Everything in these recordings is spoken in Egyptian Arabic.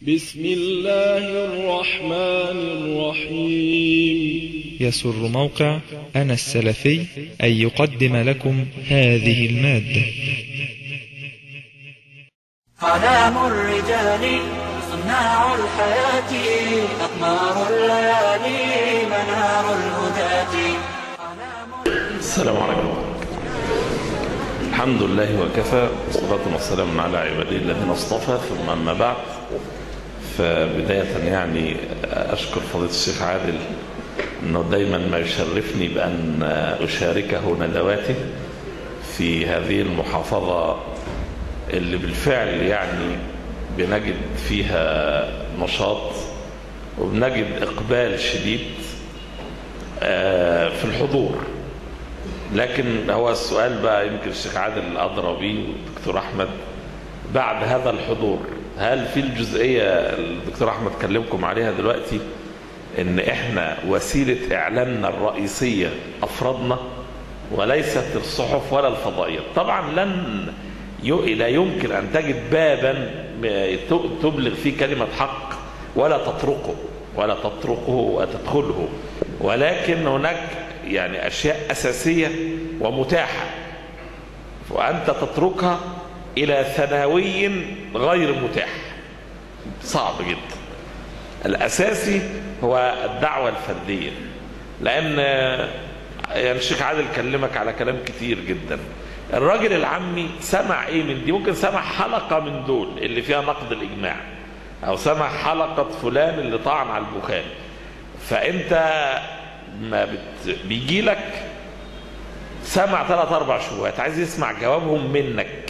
بسم الله الرحمن الرحيم يسر موقع أنا السلفي أن يقدم لكم هذه المادة أعلام الرجال صناع الحياة أقمار الليالي منار الهداة السلام عليكم الحمد لله وكفى والصلاة والسلام على عباده الذين اصطفى ثم أما بعد فبداية يعني أشكر فضيلة الشيخ عادل أنه دايما ما يشرفني بأن أشاركه ندواته في هذه المحافظة اللي بالفعل يعني بنجد فيها نشاط وبنجد إقبال شديد في الحضور لكن هو السؤال بقى يمكن الشيخ عادل أدرى بيه والدكتور أحمد بعد هذا الحضور هل في الجزئية الدكتور أحمد كلمكم عليها دلوقتي ان احنا وسيلة اعلامنا الرئيسية افرادنا وليست الصحف ولا الفضائيات طبعا لن لا يمكن ان تجد بابا تبلغ فيه كلمة حق ولا تطرقه ولا تطرقه وتدخله ولكن هناك يعني اشياء اساسية ومتاحة وانت تتركها الى ثانوي غير متاح صعب جدا الاساسي هو الدعوة الفردية لان يعني الشيخ عادل كلمك على كلام كتير جدا الراجل العامي سمع ايه من دي ممكن سمع حلقة من دول اللي فيها نقد الاجماع او سمع حلقة فلان اللي طعن على البخاري فانت ما بت... بيجي لك سمع ثلاث اربع شبهات عايز يسمع جوابهم منك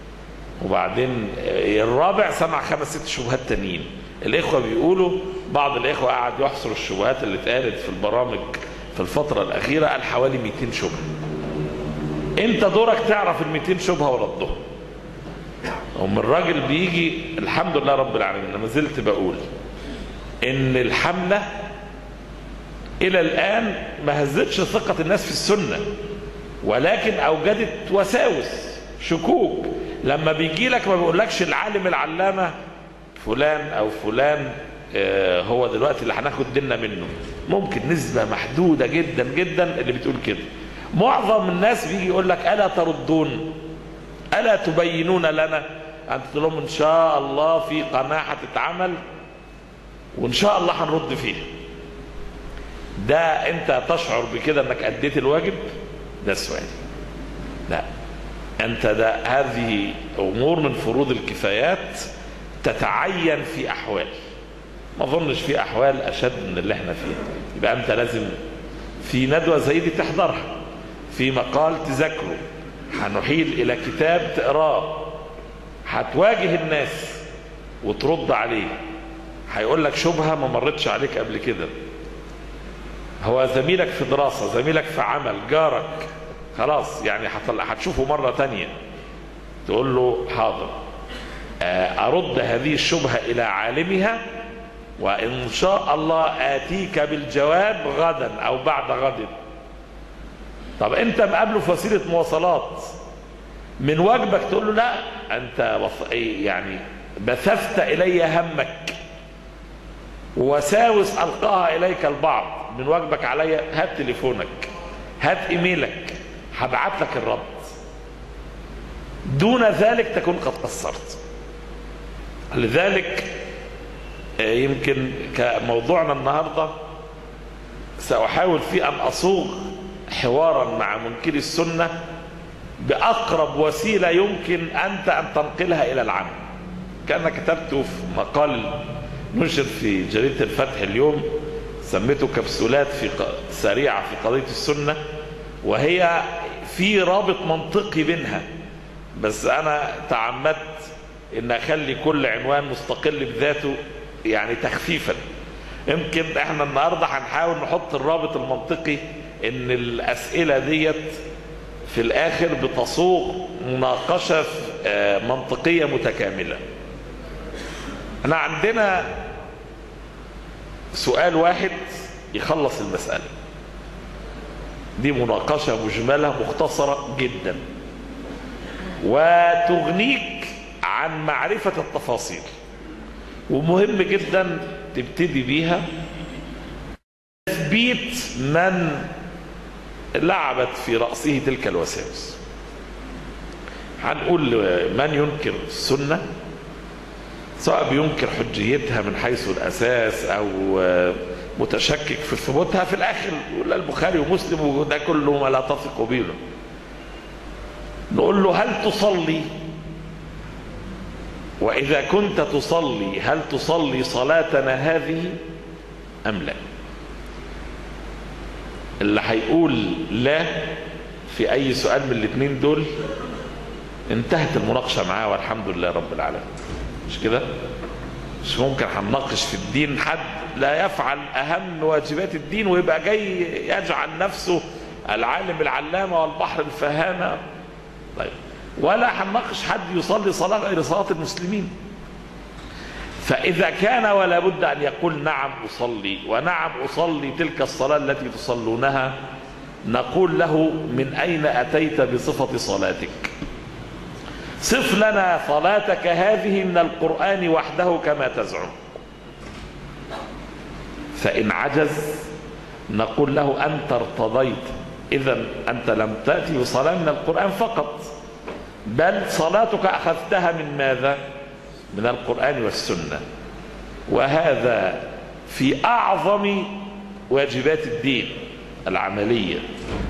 وبعدين الرابع سمع خمس ست شبهات تانيين الاخوة بيقولوا بعض الاخوة قعد يحصر الشبهات اللي اتقالت في البرامج في الفترة الاخيرة قال حوالي 200 شبهة انت دورك تعرف ال 200 شبهة وردهم هم الراجل بيجي الحمد لله رب العالمين انا ما زلت بقول ان الحملة الى الان ما هزتش ثقة الناس في السنة ولكن اوجدت وساوس شكوك لما بيجي لك ما بيقولكش العالم العلامة فلان او فلان هو دلوقتي اللي هناخد ديننا منه ممكن نسبة محدودة جدا جدا اللي بتقول كده معظم الناس بيجي يقول لك ألا تردون ألا تبينون لنا أنت تقول لهم إن شاء الله في قناة هتتعمل وإن شاء الله هنرد فيها ده أنت تشعر بكده أنك أديت الواجب ده السؤال لا أنت ده هذه أمور من فروض الكفايات تتعين في أحوال ما اظنش في أحوال أشد من اللي احنا فيها يبقى أنت لازم في ندوة زي دي تحضرها في مقال تذاكره هنحيل إلى كتاب تقراه هتواجه الناس وترد عليه هيقول لك شبهة ما مرتش عليك قبل كده هو زميلك في دراسة زميلك في عمل جارك خلاص يعني هتشوفه مرة تانية تقول له حاضر أرد هذه الشبهة إلى عالمها وإن شاء الله آتيك بالجواب غدا أو بعد غد طب أنت مقابله في وسيلة مواصلات من واجبك تقول له لا أنت وص... يعني بثثت إلي همك وساوس ألقاها إليك البعض من واجبك علي هات تليفونك هات إيميلك هبعت لك الرد دون ذلك تكون قد قصرت لذلك يمكن كموضوعنا النهاردة سأحاول في أن أصوغ حوارا مع منكري السنة بأقرب وسيلة يمكن أنت أن تنقلها إلى العام كان كتبته في مقال نشر في جريدة الفتح اليوم سميته كبسولات في سريعة في قضية السنة وهي في رابط منطقي بينها بس أنا تعمدت ان اخلي كل عنوان مستقل بذاته يعني تخفيفا يمكن احنا النهاردة هنحاول نحط الرابط المنطقي ان الاسئلة ديت في الاخر بتصوغ مناقشة منطقية متكاملة احنا عندنا سؤال واحد يخلص المسألة دي مناقشة مجملة مختصرة جدا وتغنيك عن معرفة التفاصيل ومهم جدا تبتدي بيها تثبيت من لعبت في رأسه تلك الوساوس هنقول من ينكر السنة سواء بينكر حجيتها من حيث الأساس أو متشكك في ثبوتها في الآخر يقول البخاري ومسلم وده كله ما لا تثق به نقول له هل تصلي وإذا كنت تصلي هل تصلي صلاتنا هذه أم لا اللي هيقول لا في أي سؤال من الاثنين دول انتهت المناقشة معاه والحمد لله رب العالمين مش كده مش ممكن هنناقش في الدين حد لا يفعل أهم واجبات الدين ويبقى جاي يجعل نفسه العالم العلامة والبحر الفهامة طيب ولا هنناقش حد يصلي صلاة غير صلاة المسلمين فإذا كان ولا بد أن يقول نعم أصلي ونعم أصلي تلك الصلاة التي تصلونها نقول له من أين أتيت بصفة صلاتك صف لنا صلاتك هذه من القرآن وحده كما تزعم فإن عجز نقول له أنت ارتضيت إذا أنت لم تأتي بصلاة من القرآن فقط بل صلاتك أخذتها من ماذا من القرآن والسنة وهذا في أعظم واجبات الدين العملية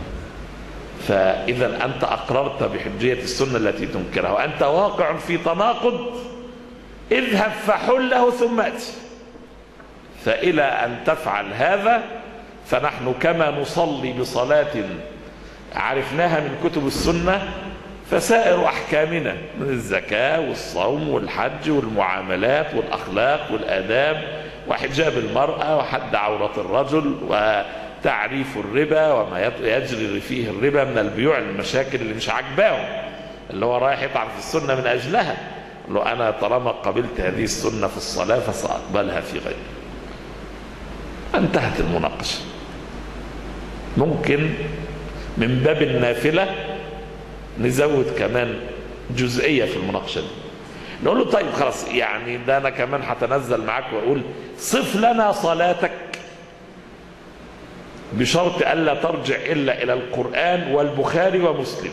فإذا أنت أقررت بحجية السنة التي تنكرها وأنت واقع في تناقض اذهب فحله ثم أتي فإلى أن تفعل هذا فنحن كما نصلي بصلاة عرفناها من كتب السنة فسائر أحكامنا من الزكاة والصوم والحج والمعاملات والأخلاق والآداب وحجاب المرأة وحد عورة الرجل وتعريف الربا وما يجري فيه الربا من البيوع المشاكل اللي مش عاجباهم اللي هو رايح يطعن في السنة من أجلها لو أنا طالما قبلت هذه السنة في الصلاة فسأقبلها في غيرها انتهت المناقشة ممكن من باب النافلة نزود كمان جزئية في المناقشة دي نقول له طيب خلاص يعني ده أنا كمان هتنزل معاك وأقول صف لنا صلاتك بشرط ألا ترجع إلا إلى القرآن والبخاري ومسلم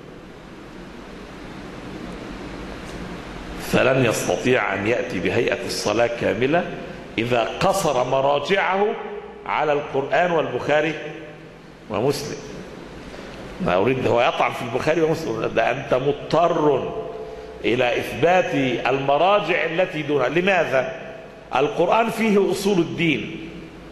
فلن يستطيع أن يأتي بهيئة الصلاة كاملة إذا قصر مراجعه على القرآن والبخاري ومسلم ما أريد هو يطعن في البخاري ومسلم ده أنت مضطر إلى إثبات المراجع التي دونها لماذا؟ القرآن فيه أصول الدين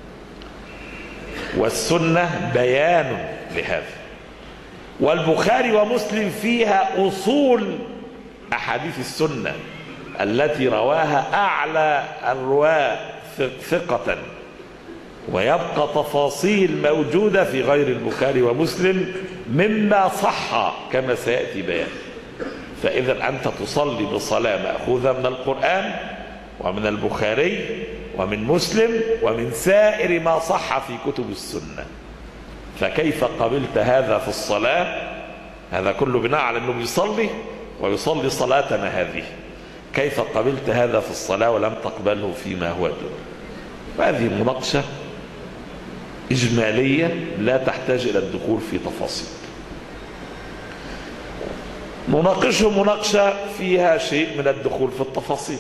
والسنة بيان لهذا والبخاري ومسلم فيها أصول أحاديث السنة التي رواها أعلى الرواة ثقة ويبقى تفاصيل موجودة في غير البخاري ومسلم مما صح كما سيأتي بيان فإذا أنت تصلي بصلاة مأخوذة من القرآن ومن البخاري ومن مسلم ومن سائر ما صح في كتب السنة فكيف قبلت هذا في الصلاة هذا كله بناء على أنه يصلي ويصلي صلاتنا هذه كيف قبلت هذا في الصلاة ولم تقبله فيما هو دون وهذه مناقشة إجمالية لا تحتاج إلى الدخول في تفاصيل نناقشه مناقشة فيها شيء من الدخول في التفاصيل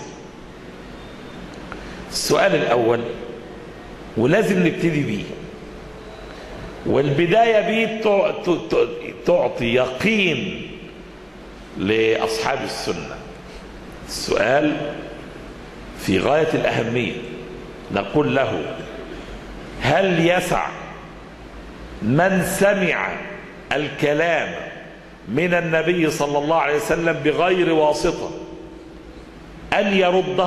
السؤال الأول ولازم نبتدي بيه والبداية بيه تعطي يقين لأصحاب السنة السؤال في غاية الأهمية نقول له هل يسع من سمع الكلام من النبي صلى الله عليه وسلم بغير واسطة أن يرده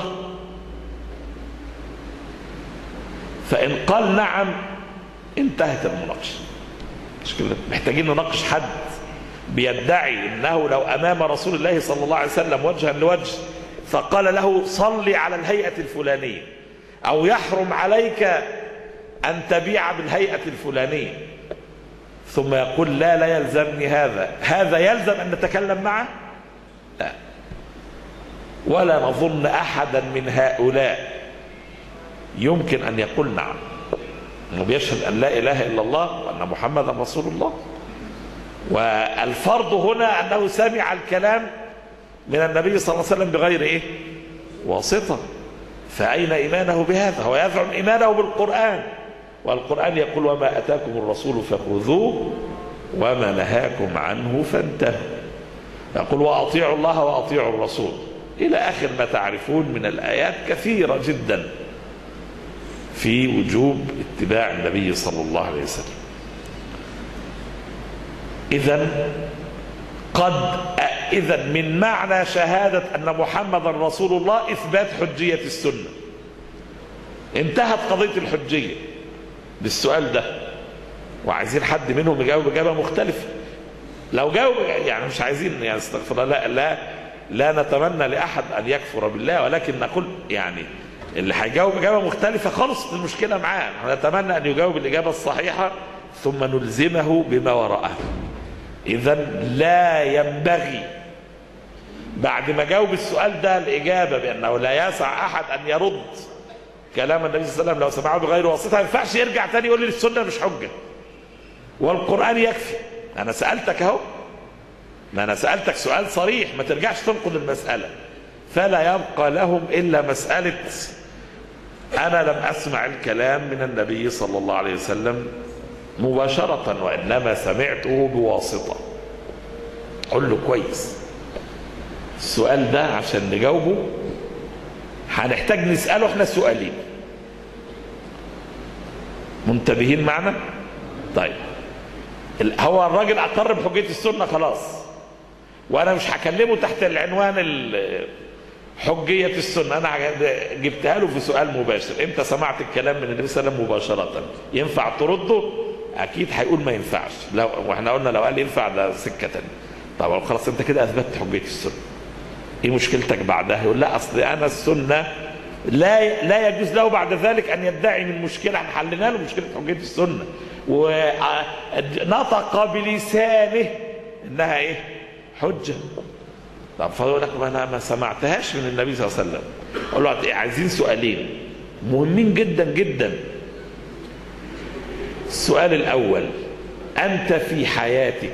فإن قال نعم انتهت المناقشة مش كده محتاجين نناقش حد بيدعي انه لو امام رسول الله صلى الله عليه وسلم وجها لوجه فقال له صلي على الهيئة الفلانية او يحرم عليك ان تبيع بالهيئة الفلانية ثم يقول لا لا يلزمني هذا هذا يلزم ان نتكلم معه لا ولا نظن احدا من هؤلاء يمكن ان يقول نعم انه بيشهد ان لا اله الا الله وان محمدا رسول الله والفرض هنا انه سمع الكلام من النبي صلى الله عليه وسلم بغير ايه واسطه فاين ايمانه بهذا هو يزعم ايمانه بالقران والقران يقول وما اتاكم الرسول فخذوه وما نهاكم عنه فانتهوا يقول واطيعوا الله واطيعوا الرسول الى اخر ما تعرفون من الايات كثيره جدا في وجوب اتباع النبي صلى الله عليه وسلم اذا قد اذا من معنى شهاده ان محمدا رسول الله اثبات حجيه السنه انتهت قضيه الحجيه بالسؤال ده وعايزين حد منهم يجاوب اجابه مختلفه لو جاوب يعني مش عايزين يعني استغفر الله لا لا لا نتمنى لاحد ان يكفر بالله ولكن نقول يعني اللي هيجاوب اجابه مختلفه خلص المشكله معاه احنا نتمنى ان يجاوب الاجابه الصحيحه ثم نلزمه بما وراءها اذا لا ينبغي بعد ما جاوب السؤال ده الاجابه بانه لا يسع احد ان يرد كلام النبي صلى الله عليه وسلم لو سمعه بغير واسطه ما ينفعش يرجع تاني يقول لي السنه مش حجه والقران يكفي انا سالتك اهو ما انا سالتك سؤال صريح ما ترجعش تنقض المساله فلا يبقى لهم الا مساله انا لم اسمع الكلام من النبي صلى الله عليه وسلم مباشره وانما سمعته بواسطه قل له كويس السؤال ده عشان نجاوبه هنحتاج نساله احنا سؤالين منتبهين معنا طيب هو الراجل اقر بحجيه السنه خلاص وانا مش هكلمه تحت العنوان حجيه السنه انا جبتها له في سؤال مباشر انت سمعت الكلام من النبي صلى الله عليه وسلم مباشره ينفع ترده اكيد هيقول ما ينفعش لو واحنا قلنا لو قال ينفع ده سكه ثانيه طب خلاص انت كده اثبتت حجيه السنه ايه مشكلتك بعدها يقول لا اصل انا السنه لا لا يجوز له بعد ذلك ان يدعي من مشكله احنا حلينا له مشكله حجيه السنه ونطق بلسانه انها ايه حجه طب فيقول لك ما انا ما سمعتهاش من النبي صلى الله عليه وسلم اقول له عايزين سؤالين مهمين جدا جدا السؤال الاول انت في حياتك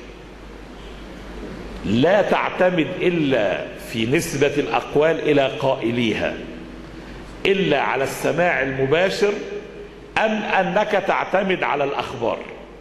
لا تعتمد الا في نسبه الاقوال الى قائليها الا على السماع المباشر ام انك تعتمد على الاخبار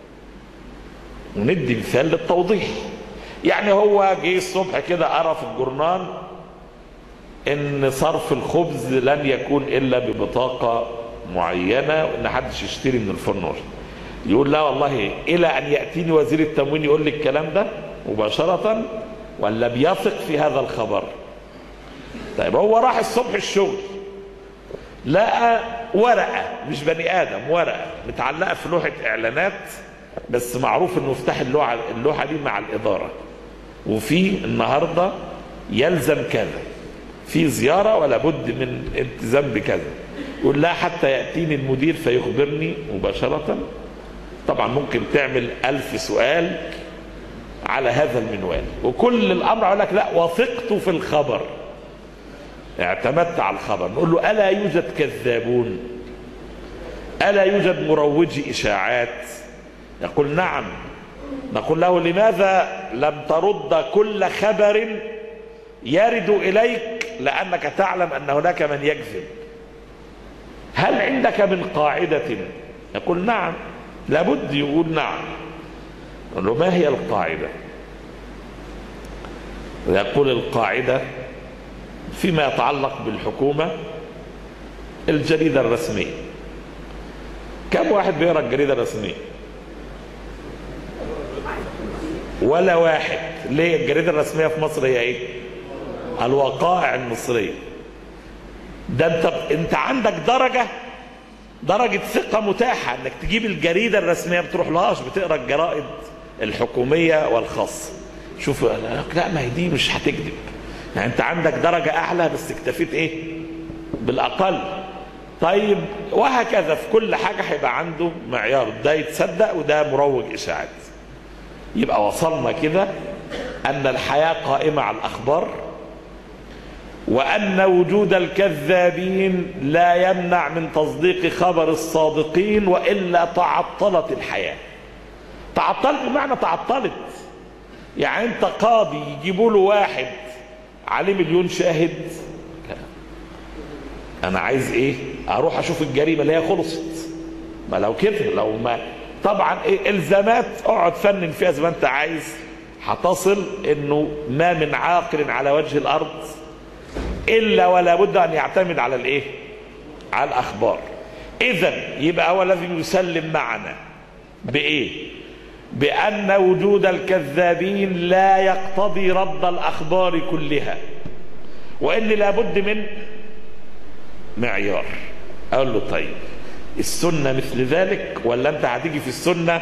وندي مثال للتوضيح يعني هو جه الصبح كده قرا في الجورنال ان صرف الخبز لن يكون الا ببطاقه معينه وان حدش يشتري من الفرن يقول لا والله الى ان ياتيني وزير التموين يقول لي الكلام ده مباشره ولا بيثق في هذا الخبر طيب هو راح الصبح الشغل لقى ورقه مش بني ادم ورقه متعلقه في لوحه اعلانات بس معروف انه افتح اللوحه اللوحه دي مع الاداره وفي النهارده يلزم كذا في زياره ولا بد من التزام بكذا يقول لا حتى ياتيني المدير فيخبرني مباشره طبعا ممكن تعمل ألف سؤال على هذا المنوال وكل الامر يقول لك لا وثقت في الخبر اعتمدت على الخبر نقول له الا يوجد كذابون الا يوجد مروجي اشاعات يقول نعم نقول له لماذا لم ترد كل خبر يرد اليك لانك تعلم ان هناك من يكذب هل عندك من قاعده يقول نعم لابد يقول نعم نقول له ما هي القاعده ويقول القاعده فيما يتعلق بالحكومه الجريده الرسميه كم واحد بيقرا الجريده الرسميه ولا واحد ليه الجريده الرسميه في مصر هي ايه الوقائع المصريه ده انت انت عندك درجه درجه ثقه متاحه انك تجيب الجريده الرسميه بتروح لهاش بتقرا الجرائد الحكوميه والخاصه شوف لا ما هي دي مش هتكذب يعني انت عندك درجه اعلى بس اكتفيت ايه بالاقل طيب وهكذا في كل حاجه هيبقى عنده معيار ده يتصدق وده مروج اشاعات يبقى وصلنا كده ان الحياه قائمه على الاخبار وأن وجود الكذابين لا يمنع من تصديق خبر الصادقين وإلا تعطلت الحياة تعطلت بمعنى تعطلت يعني انت قاضي يجيبوا له واحد عليه مليون شاهد لا. انا عايز ايه اروح اشوف الجريمه اللي هي خلصت ما لو كده لو ما طبعا ايه الزامات اقعد فنن فيها زي ما انت عايز هتصل انه ما من عاقل على وجه الارض الا ولا بد ان يعتمد على الايه على الاخبار اذا يبقى هو لازم يسلم معنا بايه بان وجود الكذابين لا يقتضي رد الاخبار كلها وان لابد من معيار اقول له طيب السنه مثل ذلك ولا انت هتيجي في السنه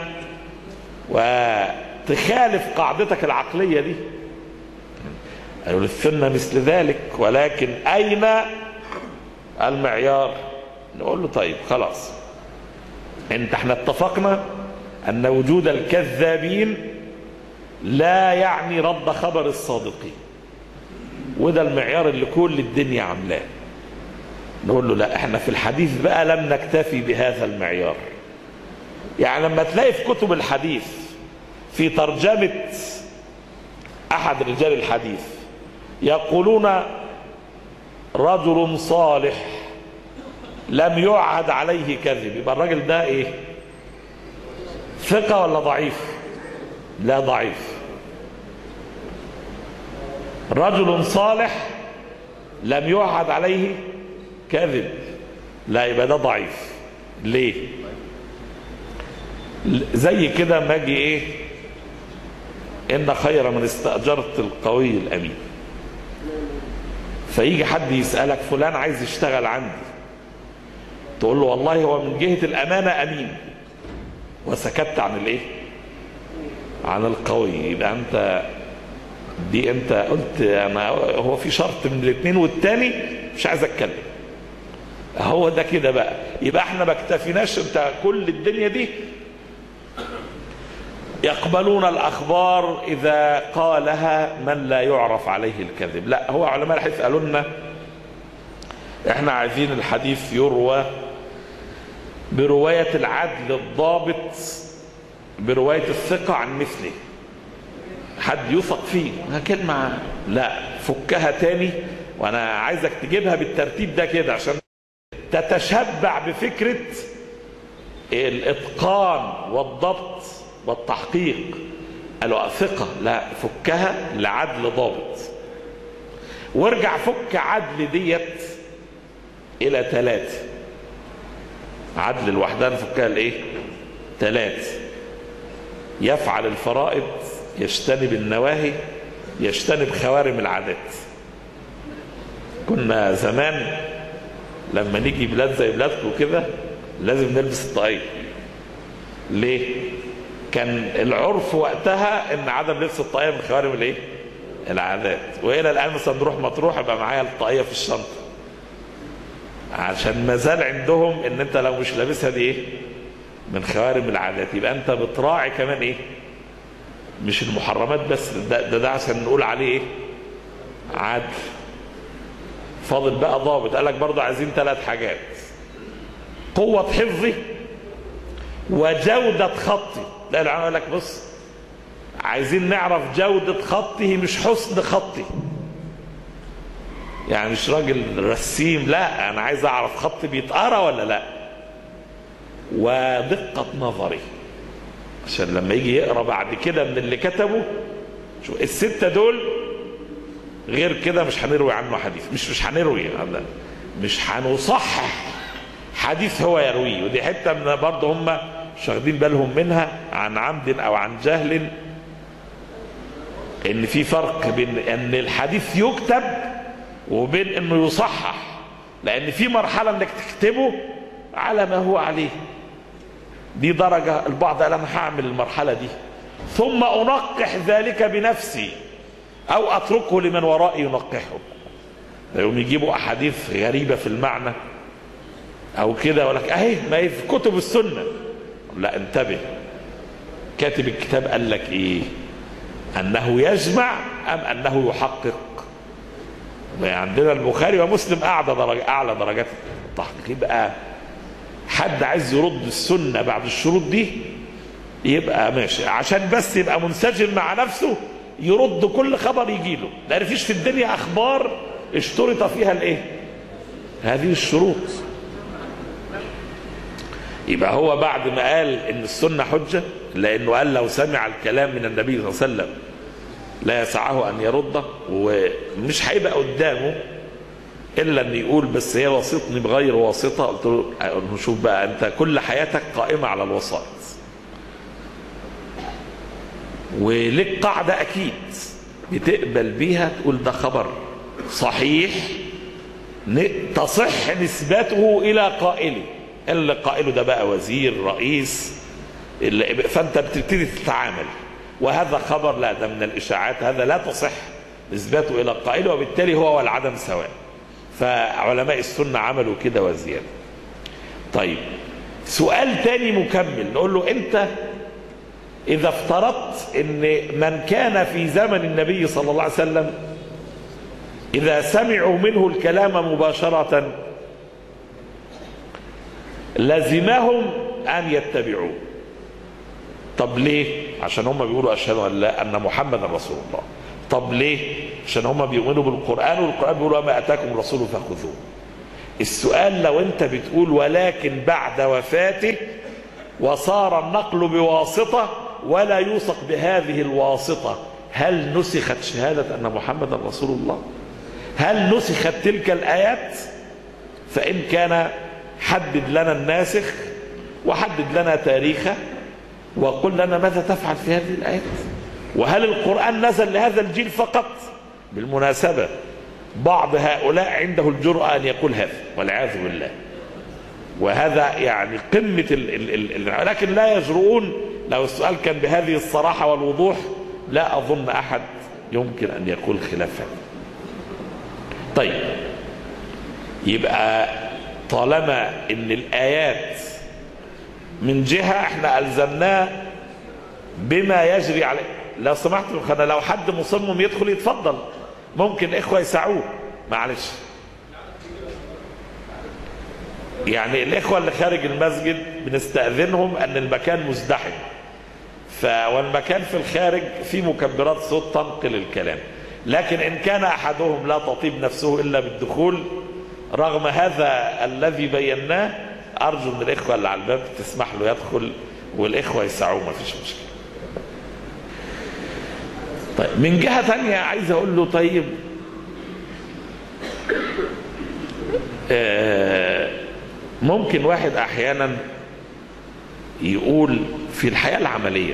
وتخالف قاعدتك العقليه دي قالوا السنة مثل ذلك ولكن أين المعيار نقول له طيب خلاص انت احنا اتفقنا أن وجود الكذابين لا يعني رد خبر الصادقين وده المعيار اللي كل الدنيا عاملاه نقول له لا احنا في الحديث بقى لم نكتفي بهذا المعيار يعني لما تلاقي في كتب الحديث في ترجمة أحد رجال الحديث يقولون رجل صالح لم يعهد عليه كذب يبقى الراجل ده ايه ثقة ولا ضعيف لا ضعيف رجل صالح لم يعهد عليه كذب لا يبقى ده ضعيف ليه زي كده ما اجي ايه ان خير من استاجرت القوي الامين فيجي حد يسالك فلان عايز يشتغل عندي تقول له والله هو من جهه الامانه امين وسكت عن الايه عن القوي يبقى انت دي انت قلت انا هو في شرط من الاثنين والتاني مش عايز اتكلم هو ده كده بقى يبقى احنا ما اكتفيناش انت كل الدنيا دي يقبلون الاخبار اذا قالها من لا يعرف عليه الكذب لا هو علماء الحديث قالوا لنا احنا عايزين الحديث يروى بروايه العدل الضابط بروايه الثقه عن مثله حد يثق فيه كلمه لا فكها تاني وانا عايزك تجيبها بالترتيب ده كده عشان تتشبع بفكره الاتقان والضبط والتحقيق قالوا ثقة لا فكها لعدل ضابط وارجع فك عدل ديت إلى ثلاثة عدل لوحدها نفكها لإيه؟ ثلاثة يفعل الفرائض يجتنب النواهي يجتنب خوارم العادات كنا زمان لما نيجي بلاد زي بلادكم كده لازم نلبس الطاقية ليه؟ كان العرف وقتها ان عدم لبس الطاقيه من خوارم الايه؟ العادات والى الان مثلا نروح مطروح يبقى معايا الطاقيه في الشنطه عشان ما زال عندهم ان انت لو مش لابسها دي ايه؟ من خوارم العادات يبقى انت بتراعي كمان ايه؟ مش المحرمات بس ده ده, ده عشان نقول عليه ايه؟ عدل فاضل بقى ضابط قال لك برضه عايزين ثلاث حاجات قوة حفظي وجودة خطي لا العلماء يقول لك بص عايزين نعرف جودة خطه مش حسن خطي يعني مش راجل رسيم لا انا عايز اعرف خطي بيتقرا ولا لا ودقة نظري عشان لما يجي يقرا بعد كده من اللي كتبه شو الستة دول غير كده مش هنروي عنه حديث مش مش هنروي مش هنصحح حديث هو يرويه ودي حته من برضه هم مش واخدين بالهم منها عن عمد او عن جهل ان في فرق بين ان الحديث يكتب وبين انه يصحح لان في مرحله انك تكتبه على ما هو عليه دي درجه البعض قال انا هعمل المرحله دي ثم انقح ذلك بنفسي او اتركه لمن ورائي ينقحه يوم يجيبوا احاديث غريبه في المعنى او كده يقول لك اهي ما هي في كتب السنه لا انتبه كاتب الكتاب قال لك ايه انه يجمع ام انه يحقق عندنا البخاري ومسلم اعلى درجة اعلى درجات التحقيق يبقى حد عايز يرد السنه بعد الشروط دي يبقى ماشي عشان بس يبقى منسجم مع نفسه يرد كل خبر يجي له لان فيش في الدنيا اخبار اشترط فيها الايه هذه الشروط يبقى هو بعد ما قال ان السنه حجه لانه قال لو سمع الكلام من النبي صلى الله عليه وسلم لا يسعه ان يرده ومش هيبقى قدامه الا ان يقول بس هي واسطني بغير واسطه قلت له شوف بقى انت كل حياتك قائمه على الوسائط ولك قاعده اكيد بتقبل بيها تقول ده خبر صحيح تصح نسبته الى قائله اللي قائله ده بقى وزير رئيس فانت بتبتدي تتعامل وهذا خبر لا ده من الاشاعات هذا لا تصح نسبته الى قائله وبالتالي هو والعدم سواء فعلماء السنه عملوا كده وزياده طيب سؤال تاني مكمل نقول له انت اذا افترضت ان من كان في زمن النبي صلى الله عليه وسلم اذا سمعوا منه الكلام مباشره لزمهم ان يتبعوه طب ليه عشان هم بيقولوا اشهد ان لا ان محمدا رسول الله طب ليه عشان هم بيؤمنوا بالقران والقران بيقول ما اتاكم الرسول فخذوه السؤال لو انت بتقول ولكن بعد وفاته وصار النقل بواسطه ولا يوثق بهذه الواسطه هل نسخت شهاده ان محمدا رسول الله هل نسخت تلك الايات فان كان حدد لنا الناسخ وحدد لنا تاريخه وقل لنا ماذا تفعل في هذه الآيات وهل القرآن نزل لهذا الجيل فقط بالمناسبة بعض هؤلاء عنده الجرأة أن يقول هذا والعياذ بالله وهذا يعني قمة ال ال ال لكن لا يجرؤون لو السؤال كان بهذه الصراحة والوضوح لا أظن أحد يمكن أن يقول خلاف هذا طيب يبقى طالما ان الآيات من جهة احنا ألزمناه بما يجري عليه لو سمحت انا لو حد مصمم يدخل يتفضل ممكن اخوة يساعوه معلش يعني الاخوة اللي خارج المسجد بنستأذنهم ان المكان مزدحم ف والمكان في الخارج في مكبرات صوت تنقل الكلام لكن ان كان احدهم لا تطيب نفسه الا بالدخول رغم هذا الذي بيناه ارجو من الاخوه اللي على الباب تسمح له يدخل والاخوه يسعوه ما فيش مشكله طيب من جهه ثانيه عايز اقول له طيب آه ممكن واحد احيانا يقول في الحياه العمليه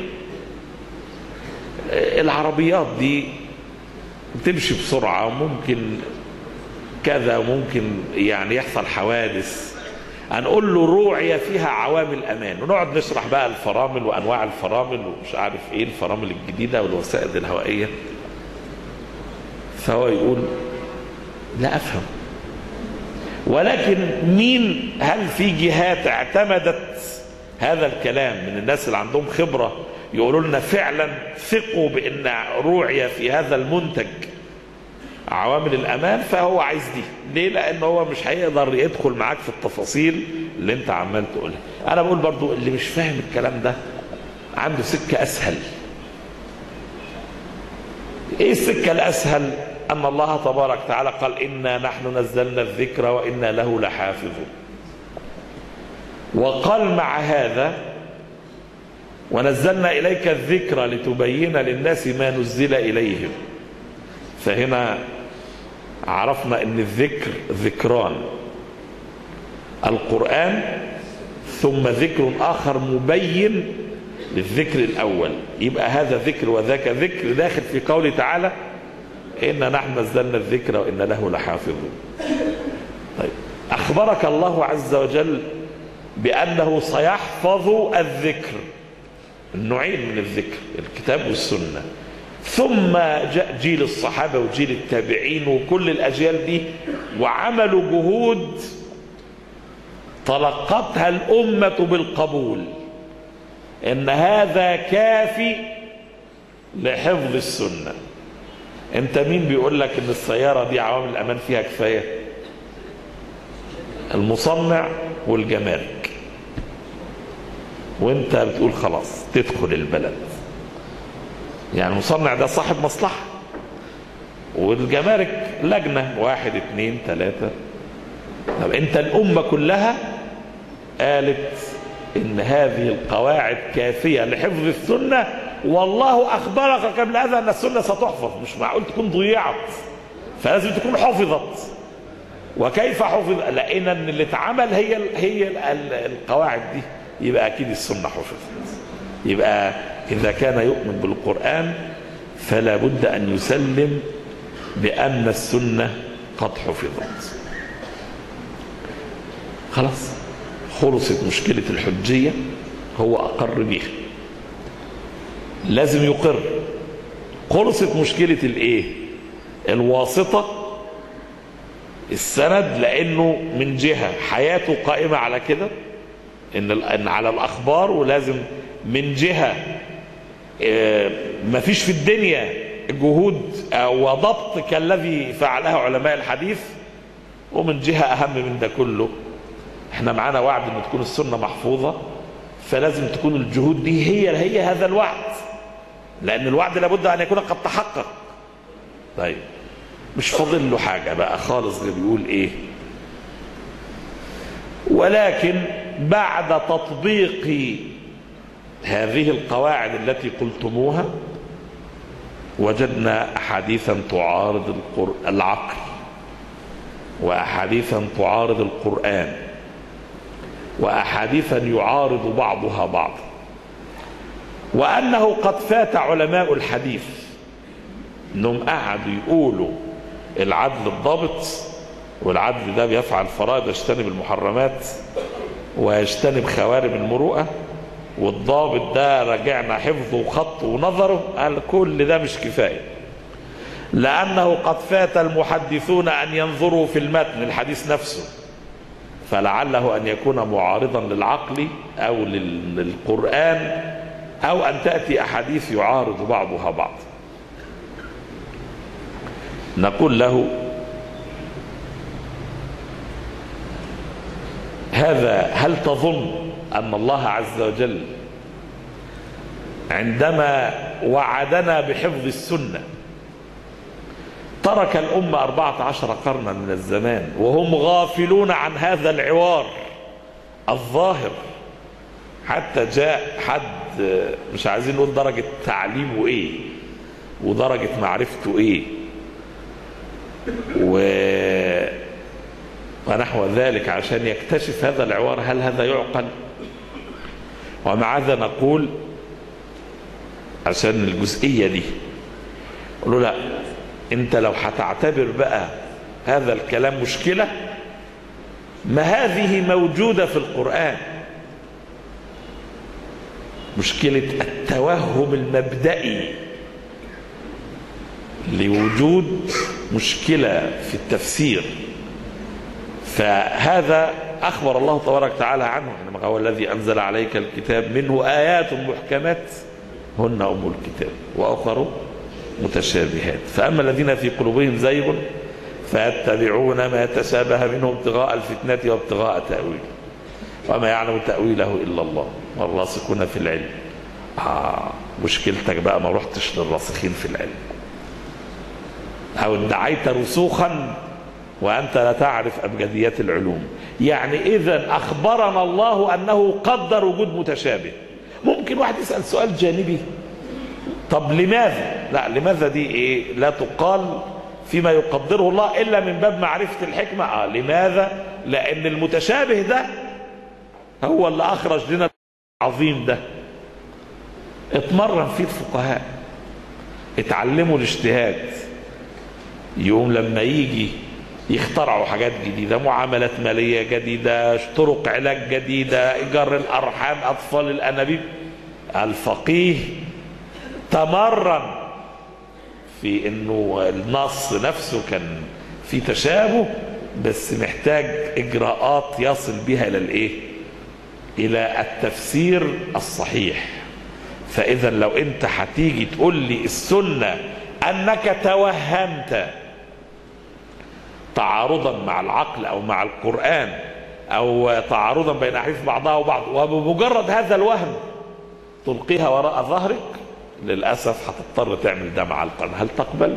آه العربيات دي بتمشي بسرعه وممكن كذا وممكن يعني يحصل حوادث هنقول له روعية فيها عوامل أمان ونقعد نشرح بقى الفرامل وأنواع الفرامل ومش عارف إيه الفرامل الجديدة والوسائد الهوائية فهو يقول لا أفهم ولكن مين هل في جهات اعتمدت هذا الكلام من الناس اللي عندهم خبرة يقولوا لنا فعلا ثقوا بأن روعية في هذا المنتج عوامل الامان فهو عايز دي ليه لان هو مش هيقدر يدخل معاك في التفاصيل اللي انت عمال تقولها انا بقول برضو اللي مش فاهم الكلام ده عنده سكة اسهل ايه السكة الاسهل ان الله تبارك وتعالى قال انا نحن نزلنا الذكر وانا له لحافظون وقال مع هذا ونزلنا اليك الذكر لتبين للناس ما نزل اليهم فهنا عرفنا ان الذكر ذكران القرآن ثم ذكر آخر مبين للذكر الأول يبقى هذا ذكر وذاك ذكر داخل في قوله تعالى إنا نحن نزلنا الذكر وإنا له لحافظون طيب أخبرك الله عز وجل بأنه سيحفظ الذكر النوعين من الذكر الكتاب والسنه ثم جاء جيل الصحابة وجيل التابعين وكل الأجيال دي وعملوا جهود تلقتها الأمة بالقبول إن هذا كافي لحفظ السنة انت مين بيقول لك ان السيارة دي عوامل الامان فيها كفاية المصنع والجمارك وانت بتقول خلاص تدخل البلد يعني المصنع ده صاحب مصلحة والجمارك لجنة واحد اتنين تلاتة طب انت الامة كلها قالت ان هذه القواعد كافية لحفظ السنة والله اخبرك قبل هذا ان السنة ستحفظ مش معقول تكون ضيعت فلازم تكون حفظت وكيف حفظ لان ان اللي اتعمل هي ال هي ال ال القواعد دي يبقى اكيد السنة حفظت يبقى اذا كان يؤمن بالقرآن فلا بد ان يسلم بان السنة قد حفظت خلاص خلصت مشكلة الحجية هو أقر بيها لازم يقر خلصت مشكلة الايه الواسطة السند لانه من جهة حياته قائمة على كده ان ان على الاخبار ولازم من جهة ما فيش في الدنيا جهود وضبط كالذي فعله علماء الحديث ومن جهة اهم من ده كله احنا معانا وعد ان تكون السنة محفوظة فلازم تكون الجهود دي هي هي هذا الوعد لان الوعد لابد ان يكون قد تحقق طيب مش فاضل له حاجة بقى خالص غير بيقول ايه ولكن بعد تطبيق هذه القواعد التي قلتموها وجدنا احاديثا تعارض العقل واحاديثا تعارض القرآن واحاديثا يعارض بعضها بعض وانه قد فات علماء الحديث انهم قعدوا يقولوا العدل الضابط والعدل ده بيفعل فرائض يجتنب المحرمات ويجتنب خوارم المروءه والضابط ده رجعنا حفظه وخطه ونظره قال كل ده مش كفايه لانه قد فات المحدثون ان ينظروا في المتن الحديث نفسه فلعله ان يكون معارضا للعقل او للقران او ان تاتي احاديث يعارض بعضها بعض نقول له هذا هل تظن ان الله عز وجل عندما وعدنا بحفظ السنه ترك الأمة أربعة عشر قرنا من الزمان وهم غافلون عن هذا العوار الظاهر حتى جاء حد مش عايزين نقول درجة تعليمه ايه ودرجة معرفته ايه و ونحو ذلك عشان يكتشف هذا العوار هل هذا يعقل ومع هذا نقول عشان الجزئية دي قالوا لا انت لو هتعتبر بقى هذا الكلام مشكلة ما هذه موجودة في القرآن مشكلة التوهم المبدئي لوجود مشكلة في التفسير فهذا أخبر الله تبارك وتعالى عنه إنما هو الذي أنزل عليك الكتاب منه آيات محكمات هن أم الكتاب وأخر متشابهات فأما الذين في قلوبهم زيغ فيتبعون ما تشابه منه ابتغاء الفتنة وابتغاء تأويله وما يعلم تأويله إلا الله والراسخون في العلم آه مشكلتك بقى ما رحتش للراسخين في العلم أو ادعيت رسوخا وأنت لا تعرف أبجديات العلوم يعني إذا أخبرنا الله أنه قدر وجود متشابه ممكن واحد يسأل سؤال جانبي طب لماذا لا لماذا دي ايه لا تقال فيما يقدره الله الا من باب معرفه الحكمه اه لماذا لان المتشابه ده هو اللي اخرج لنا العظيم ده اتمرن فيه الفقهاء اتعلموا الاجتهاد يوم لما يجي يخترعوا حاجات جديدة معاملات مالية جديدة طرق علاج جديدة إيجار الأرحام أطفال الأنابيب الفقيه تمرن في انه النص نفسه كان في تشابه بس محتاج اجراءات يصل بها الى الايه الى التفسير الصحيح فاذا لو انت هتيجي تقول لي السنه انك توهمت تعارضا مع العقل او مع القران او تعارضا بين احاديث بعضها وبعض وبمجرد هذا الوهم تلقيها وراء ظهرك للاسف هتضطر تعمل ده مع القران هل تقبل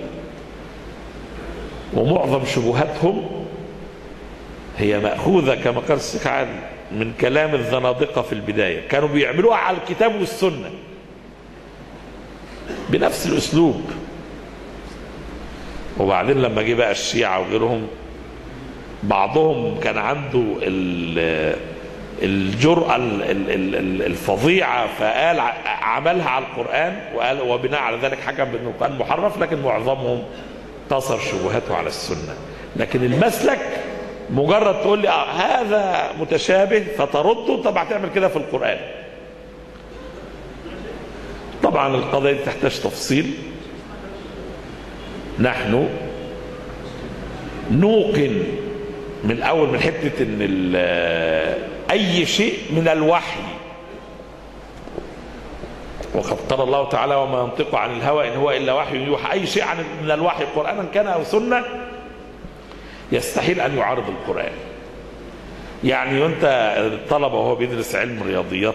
ومعظم شبهاتهم هي ماخوذه كما قال الشيخ عادل من كلام الزنادقه في البدايه كانوا بيعملوها على الكتاب والسنه بنفس الاسلوب وبعدين لما جه بقى الشيعه وغيرهم بعضهم كان عنده ال- الجرأة ال- ال- ال- الفظيعة فقال ع- عملها على القرآن وقال وبناء على ذلك حكم بأنه القرآن محرف لكن معظمهم قصر شبهاته على السنة لكن المسلك مجرد تقول لي آه هذا متشابه فترده طب هتعمل كده في القرآن طبعا القضية دي تحتاج تفصيل نحن نوقن من اول من حته ان ال- اي شيء من الوحي وقد قال الله تعالى وما ينطق عن الهوى ان هو الا وحي يوحى اي شيء عن من الوحي قرانا كان او سنه يستحيل ان يعارض القران يعني انت الطلبه وهو بيدرس علم رياضيات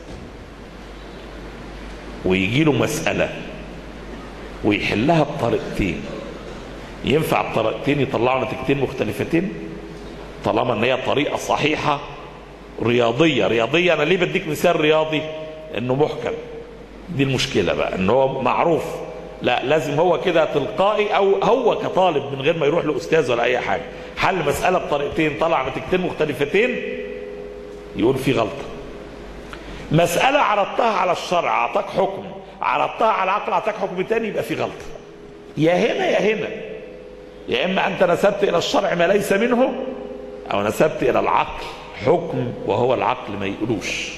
ويجي له مساله ويحلها بطريقتين ينفع الطريقتين يطلعوا نتيجتين مختلفتين طالما ان هي طريقه صحيحه رياضيه رياضيه انا ليه بديك مثال رياضي انه محكم دي المشكله بقى ان هو معروف لا لازم هو كده تلقائي او هو كطالب من غير ما يروح لاستاذ ولا اي حاجه حل مساله بطريقتين طلع نتيجتين مختلفتين يقول في غلطه مساله عرضتها على الشرع اعطاك حكم عرضتها على العقل اعطاك حكم تاني يبقى في غلطه يا هنا يا هنا يا اما انت نسبت الى الشرع ما ليس منه او نسبت الى العقل حكم وهو العقل ما يقولوش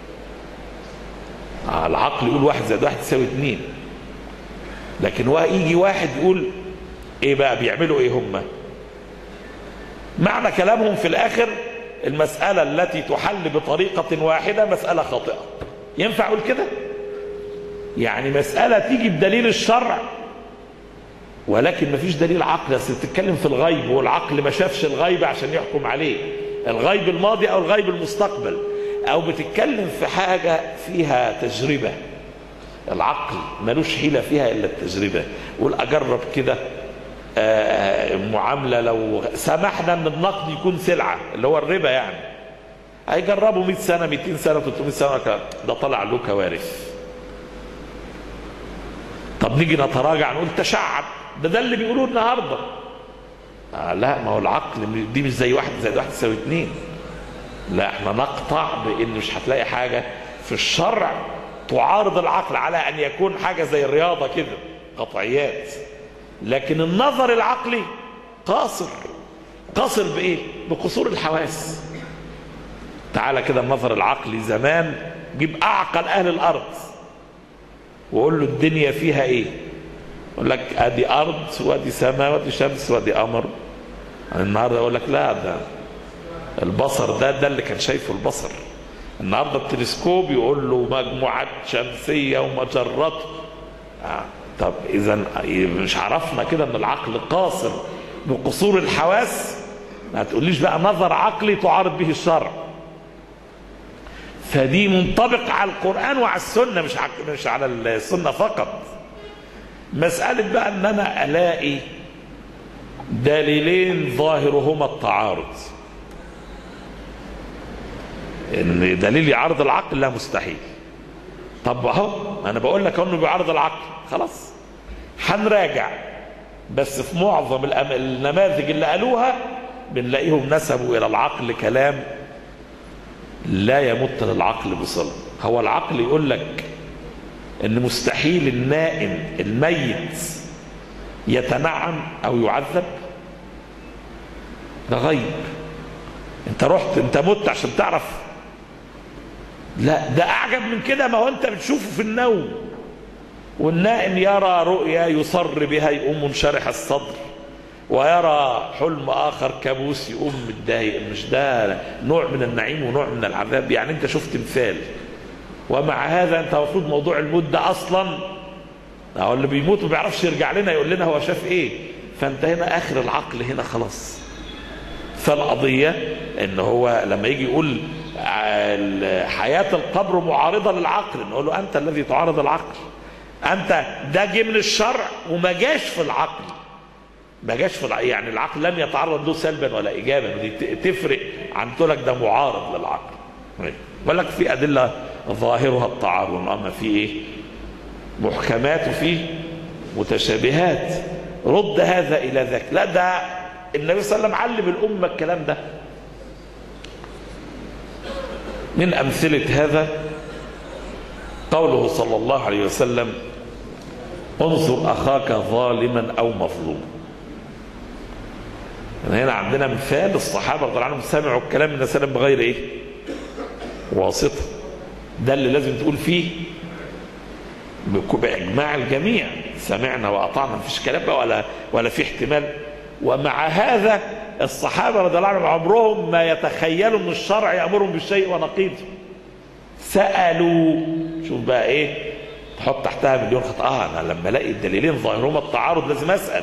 آه، العقل يقول واحد زائد واحد يساوي اتنين لكن وا- يجي واحد يقول ايه بقى بيعملوا ايه هم معنى كلامهم في الاخر المسألة التي تحل بطريقة واحدة مسألة خاطئة ينفع اقول كده يعني مسألة تيجي بدليل الشرع ولكن مفيش دليل عقلي اصل بتتكلم في الغيب والعقل ما شافش الغيب عشان يحكم عليه الغيب الماضي او الغيب المستقبل او بتتكلم في حاجه فيها تجربه العقل ملوش حيله فيها الا التجربه قول اجرب كده آه، معامله لو سمحنا ان النقد يكون سلعه اللي هو الربا يعني هيجربوا 100 سنه 200 سنه 300 سنه ده طلع له كوارث طب نيجي نتراجع نقول تشعب ده ده اللي بيقولوه النهارده آه لا ما هو العقل دي مش زي واحد زائد واحد يساوي اتنين لا احنا نقطع بان مش هتلاقي حاجه في الشرع تعارض العقل على ان يكون حاجه زي الرياضه كده قطعيات لكن النظر العقلي قاصر قاصر بايه بقصور الحواس تعالى كده النظر العقلي زمان جيب اعقل اهل الارض وقول له الدنيا فيها ايه يقول لك ادي ارض وادي سماء وادي شمس وادي قمر النهارده يقول لك لا ده البصر ده ده اللي كان شايفه البصر النهارده التلسكوب يقول له مجموعات شمسيه ومجرات آه. طب اذا مش عرفنا كده ان العقل قاصر بقصور الحواس ما تقوليش بقى نظر عقلي تعارض به الشرع فدي منطبق على القرآن وعلى السنة مش ع- مش على السنة فقط مسألة بقى ان انا الاقي دليلين ظاهرهما التعارض ان دليل يعارض العقل لا مستحيل طب اهو انا بقول لك انه بيعارض العقل خلاص هنراجع بس في معظم الأم- النماذج اللي قالوها بنلاقيهم نسبوا الى العقل كلام لا يمت للعقل بصله هو العقل يقول لك ان مستحيل النائم الميت يتنعم او يعذب ده غيب انت رحت انت مت عشان تعرف لا ده اعجب من كده ما هو انت بتشوفه في النوم والنائم يرى رؤيا يصر بها يقوم منشرح الصدر ويرى حلم اخر كابوس يقوم متضايق مش ده نوع من النعيم ونوع من العذاب يعني انت شفت مثال ومع هذا انت المفروض موضوع الموت ده اصلا هو اللي بيموت ما بيعرفش يرجع لنا يقول لنا هو شاف ايه فانت هنا اخر العقل هنا خلاص فالقضية ان هو لما يجي يقول ع- حياة القبر معارضة للعقل نقول له انت الذي تعارض العقل انت ده جه من الشرع وما جاش في العقل ما جاش في الع- يعني العقل لم يتعرض له سلبا ولا ايجابا ودي ت- تفرق عن لك ده معارض للعقل بقول لك في ادله ظاهرها التعارض اما في ايه محكمات وفيه متشابهات رد هذا الى ذاك لا ده النبي صلى الله عليه وسلم علم الامه الكلام ده من امثله هذا قوله صلى الله عليه وسلم انصر اخاك ظالما او مظلوما يعني هنا عندنا مثال الصحابه رضي الله عنهم سمعوا الكلام من النبي صلى الله عليه وسلم بغير ايه واسطه ده اللي لازم تقول فيه بك- باجماع الجميع سمعنا واطعنا مفيش كلام بقى ولا ولا في احتمال ومع هذا الصحابه رضي الله عنهم عمرهم ما يتخيلوا ان الشرع يامرهم بالشيء ونقيضه سالوا شوف بقى ايه تحط تحتها مليون خط اه انا لما الاقي الدليلين ظاهرهما التعارض لازم اسال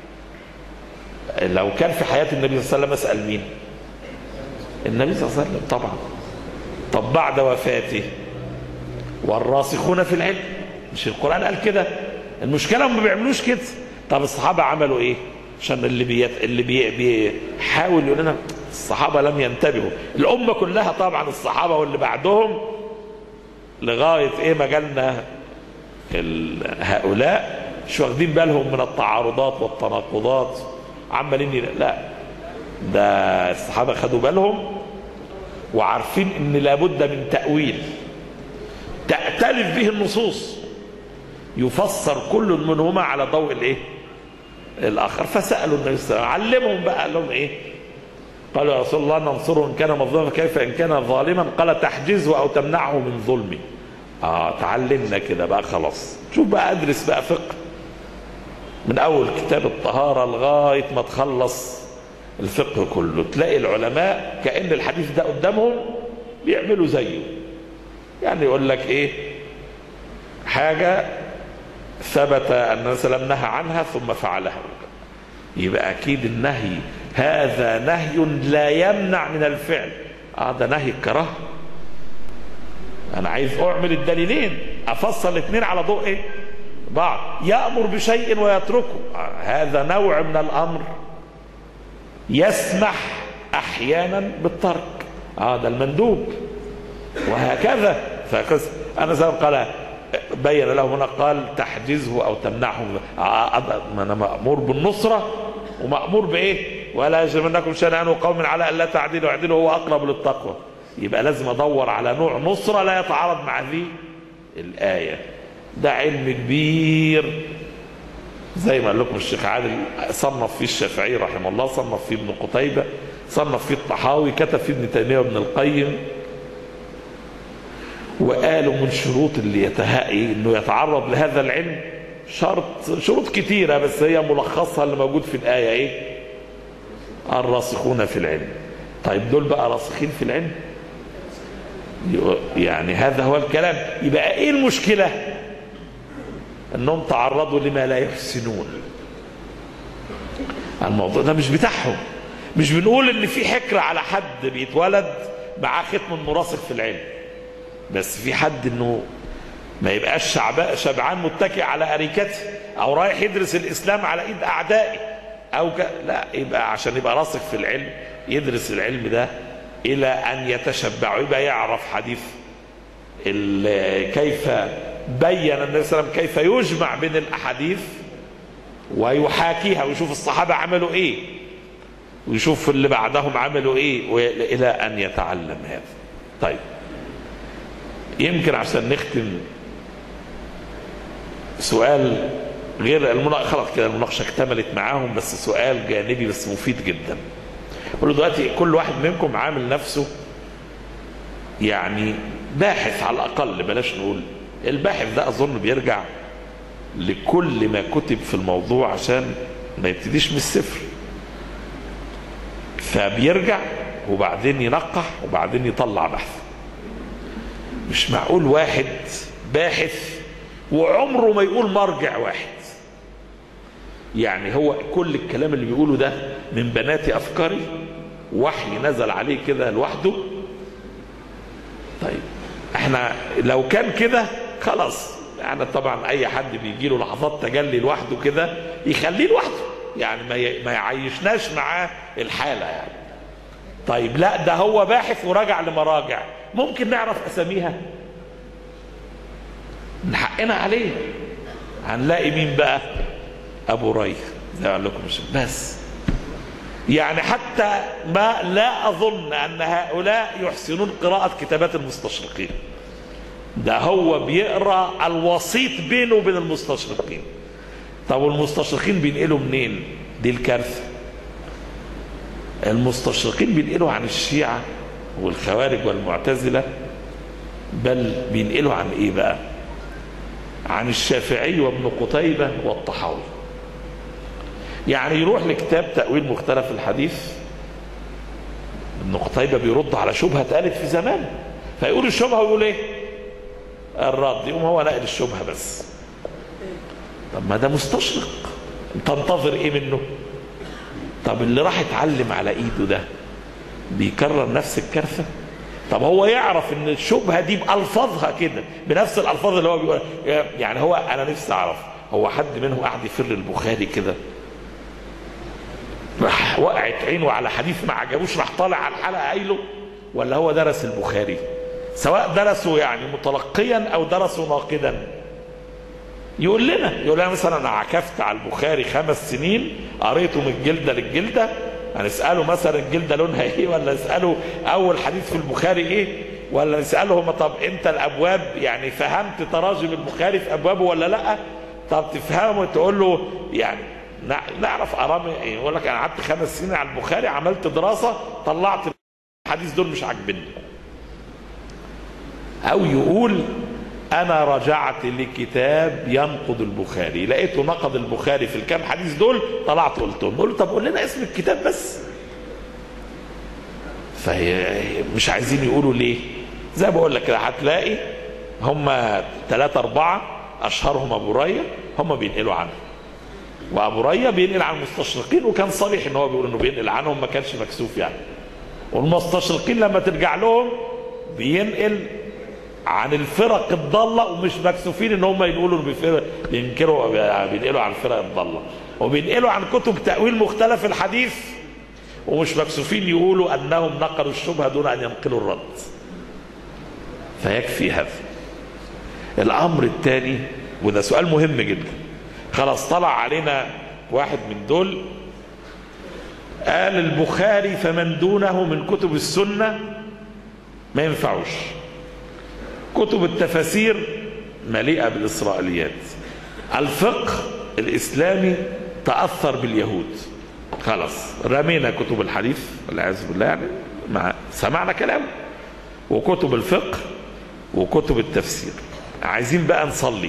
لو كان في حياه النبي صلى الله عليه وسلم اسال مين النبي صلى الله عليه وسلم طبعا طب بعد وفاته والراسخون في العلم مش القرآن قال كده المشكلة هم ما بيعملوش كده طب الصحابة عملوا ايه عشان اللي بيت... اللي بي... بيحاول يقول لنا الصحابة لم ينتبهوا الأمة كلها طبعا الصحابة واللي بعدهم لغاية ايه مجالنا ال... هؤلاء مش واخدين بالهم من التعارضات والتناقضات عمالين يلا- لا ده الصحابة خدوا بالهم وعارفين ان لابد من تأويل تأتلف به النصوص يفسر كل منهما على ضوء الايه الاخر فسالوا النبي صلى الله عليه وسلم علمهم بقى قال لهم ايه قالوا يا رسول الله ننصره ان كان مظلوما كيف ان كان ظالما قال تحجزه او تمنعه من ظلمه اه تعلمنا كده بقى خلاص شوف بقى ادرس بقى فقه من اول كتاب الطهاره لغايه ما تخلص الفقه كله تلاقي العلماء كان الحديث ده قدامهم بيعملوا زيه يعني يقول لك ايه حاجه ثبت ان النبي صلى الله عليه وسلم نهى عنها ثم فعلها يبقى اكيد النهي هذا نهي لا يمنع من الفعل اه ده نهي الكراهه انا عايز اعمل الدليلين افصل الاثنين على ضوء ايه بعض يامر بشيء ويتركه آه هذا نوع من الامر يسمح احيانا بالترك اه ده المندوب وهكذا فقس انا زي ما قال بين له هنا قال تحجزه او تمنعه آه، أب- انا مامور بالنصره ومامور بايه ولا يجرمنكم شنآن قوم على الا تعدلوا اعدلوا هو اقرب للتقوى يبقى لازم ادور على نوع نصره لا يتعارض مع ذي الايه ده علم كبير زي ما قال لكم الشيخ عادل صنف فيه الشافعي رحمه الله صنف فيه ابن قتيبة صنف فيه الطحاوي كتب فيه ابن تيمية وابن القيم وقالوا من شروط اللي يتهائي انه يتعرض لهذا العلم شرط شروط كتيرة بس هي ملخصها اللي موجود في الآية ايه الراسخون في العلم طيب دول بقى راسخين في العلم يعني هذا هو الكلام يبقى ايه المشكله انهم تعرضوا لما لا يحسنون الموضوع ده مش بتاعهم مش بنقول ان في حكر على حد بيتولد معاه ختم انه راسخ في العلم بس في حد انه ما يبقاش شعب شبعان متكئ على اريكته او رايح يدرس الاسلام على ايد اعدائه او ك... لا يبقى عشان يبقى راسخ في العلم يدرس العلم ده الى ان يتشبع يبقى يعرف حديث ال- كيف بين النبي صلى الله عليه وسلم كيف يجمع بين الاحاديث ويحاكيها ويشوف الصحابه عملوا ايه ويشوف اللي بعدهم عملوا ايه و- الى ان يتعلم هذا طيب يمكن عشان نختم سؤال غير المناقشه خلاص كده المناقشه اكتملت معاهم بس سؤال جانبي بس مفيد جدا قول له دلوقتي كل واحد منكم عامل نفسه يعني باحث على الاقل بلاش نقول الباحث ده اظن بيرجع لكل ما كتب في الموضوع عشان ما يبتديش من الصفر فبيرجع وبعدين ينقح وبعدين يطلع بحث مش معقول واحد باحث وعمره ما يقول مرجع واحد يعني هو كل الكلام اللي بيقوله ده من بنات افكاري وحي نزل عليه كده لوحده طيب احنا لو كان كده خلاص يعني طبعا اي حد بيجي له لحظات تجلي لوحده كده يخليه لوحده يعني ما ي- ما يعيشناش معاه الحاله يعني طيب لا ده هو باحث وراجع لمراجع ممكن نعرف اساميها من حقنا عليه هنلاقي مين بقى ابو ري زي ما قال لكم مش- بس يعني حتى ما لا اظن ان هؤلاء يحسنون قراءه كتابات المستشرقين ده هو بيقرا الوسيط بينه وبين المستشرقين طب والمستشرقين بينقلوا منين دي الكارثه المستشرقين بينقلوا عن الشيعه والخوارج والمعتزله بل بينقلوا عن ايه بقى عن الشافعي وابن قتيبه والطحاوي يعني يروح لكتاب تأويل مختلف الحديث ابن قتيبة بيرد على شبهة اتقالت في زمان فيقول الشبهة ويقول ايه الرد يقوم هو نقل الشبهة بس طب ما ده مستشرق تنتظر ايه منه طب اللي راح يتعلم على ايده ده بيكرر نفس الكارثة طب هو يعرف ان الشبهة دي بألفاظها كده بنفس الألفاظ اللي هو بيقول يعني هو أنا نفسي أعرف هو حد منهم قاعد يفر البخاري كده راح وقعت عينه على حديث ما عجبوش راح طالع على الحلقه قايله ولا هو درس البخاري سواء درسه يعني متلقيا او درسه ناقدا يقول لنا يقول لنا مثلا انا عكفت على البخاري خمس سنين قريته من الجلده للجلده هنساله مثلا الجلده لونها ايه ولا نساله اول حديث في البخاري ايه ولا نساله هم طب انت الابواب يعني فهمت تراجم البخاري في ابوابه ولا لا طب تفهمه تقول له يعني نع- نعرف ارامي ايه يقول لك انا قعدت خمس سنين على البخاري عملت دراسه طلعت الحديث دول مش عاجبني او يقول انا رجعت لكتاب ينقض البخاري لقيته نقض البخاري في الكام حديث دول طلعت قلتهم نقول له طب قول لنا اسم الكتاب بس فهي مش عايزين يقولوا ليه زي ما بقول لك كده هتلاقي هم ثلاثة أربعة أشهرهم أبو ريا هم بينقلوا عنه وأبو ريا بينقل عن المستشرقين وكان صريح إن هو بيقول إنه بينقل عنهم ما كانش مكسوف يعني والمستشرقين لما ترجع لهم بينقل عن الفرق الضالة ومش مكسوفين ان هم يقولوا إنه بيفرق بينكروا بينقلوا عن الفرق الضالة وبينقلوا عن كتب تأويل مختلف الحديث ومش مكسوفين يقولوا انهم نقلوا الشبهة دون ان ينقلوا الرد فيكفي هذا الامر الثاني وده سؤال مهم جدا خلاص طلع علينا واحد من دول قال البخاري فمن دونه من كتب السنة ما ينفعوش كتب التفاسير مليئة بالإسرائيليات الفقه الإسلامي تأثر باليهود خلاص رمينا كتب الحديث والعياذ بالله يعني مع سمعنا كلامه وكتب الفقه وكتب التفسير عايزين بقى نصلي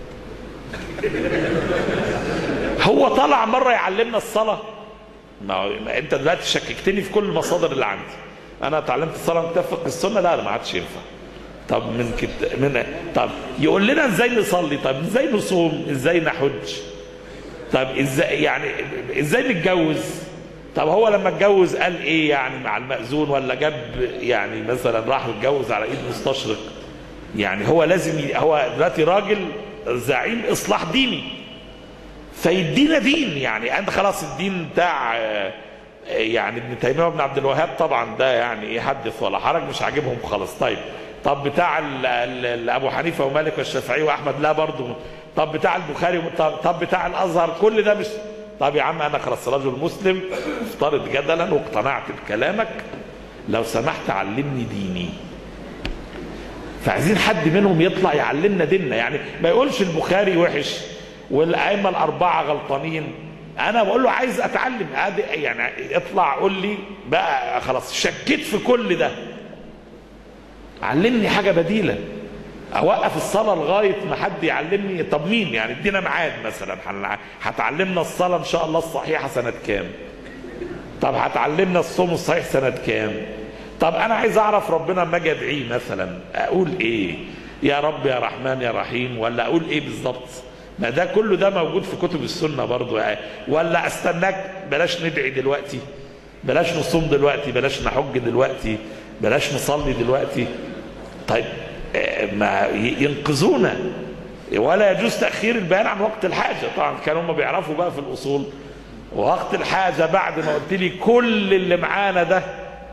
هو طلع مرة يعلمنا الصلاة ما هو ما انت دلوقتي شككتني في كل المصادر اللي عندي انا اتعلمت الصلاة متفق السنة لا لا ما عادش ينفع طب من كت... من طب يقول لنا ازاي نصلي طب ازاي نصوم ازاي نحج طب ازاي يعني ازاي نتجوز طب هو لما اتجوز قال ايه يعني مع المأذون ولا جاب يعني مثلا راح يتجوز على ايد مستشرق يعني هو لازم ي... هو دلوقتي راجل زعيم اصلاح ديني فيدينا دين يعني انت خلاص الدين بتاع آه، يعني ابن تيميه وابن عبد الوهاب طبعا ده يعني ايه حدث ولا حرج مش عاجبهم خالص طيب طب بتاع ال- ال- ال- ابو حنيفه ومالك والشافعي واحمد لا برضه طب بتاع البخاري طب, طب بتاع الازهر كل ده مش طب يا عم انا خلاص رجل مسلم افترض جدلا واقتنعت بكلامك لو سمحت علمني ديني فعايزين حد منهم يطلع يعلمنا ديننا يعني ما يقولش البخاري وحش والائمه الاربعه غلطانين انا بقول له عايز اتعلم ادي يعني اطلع قول لي بقى خلاص شكيت في كل ده علمني حاجه بديله اوقف الصلاه لغايه ما حد يعلمني طب مين يعني ادينا ميعاد مثلا هن- هتعلمنا الصلاه ان شاء الله الصحيحه سنه كام طب هتعلمنا الصوم الصحيح سنه كام طب انا عايز اعرف ربنا لما اجي ادعيه مثلا اقول ايه يا رب يا رحمن يا رحيم ولا اقول ايه بالظبط ما ده كله ده موجود في كتب السنه برضو يعني ولا استناك بلاش ندعي دلوقتي بلاش نصوم دلوقتي بلاش نحج دلوقتي بلاش نصلي دلوقتي طيب آه، ما ي- ينقذونا ولا يجوز تاخير البيان عن وقت الحاجه طبعا كانوا هم بيعرفوا بقى في الاصول وقت الحاجه بعد ما قلت لي كل اللي معانا ده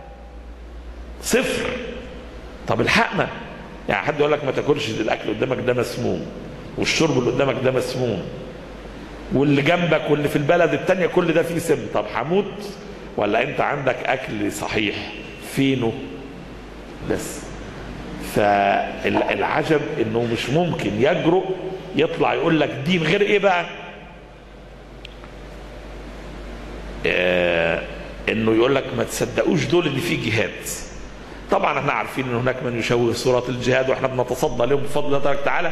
صفر طب الحقنا يعني حد يقول لك ما تاكلش الاكل قدامك ده مسموم والشرب اللي قدامك ده مسموم واللي جنبك واللي في البلد التانية كل ده فيه سم طب هموت ولا انت عندك اكل صحيح فينه بس فالعجب انه مش ممكن يجرؤ يطلع يقول لك دين غير ايه بقى آه انه يقول لك ما تصدقوش دول ان في جهاد طبعا احنا عارفين ان هناك من يشوه صورة الجهاد واحنا بنتصدى لهم بفضل الله تبارك وتعالى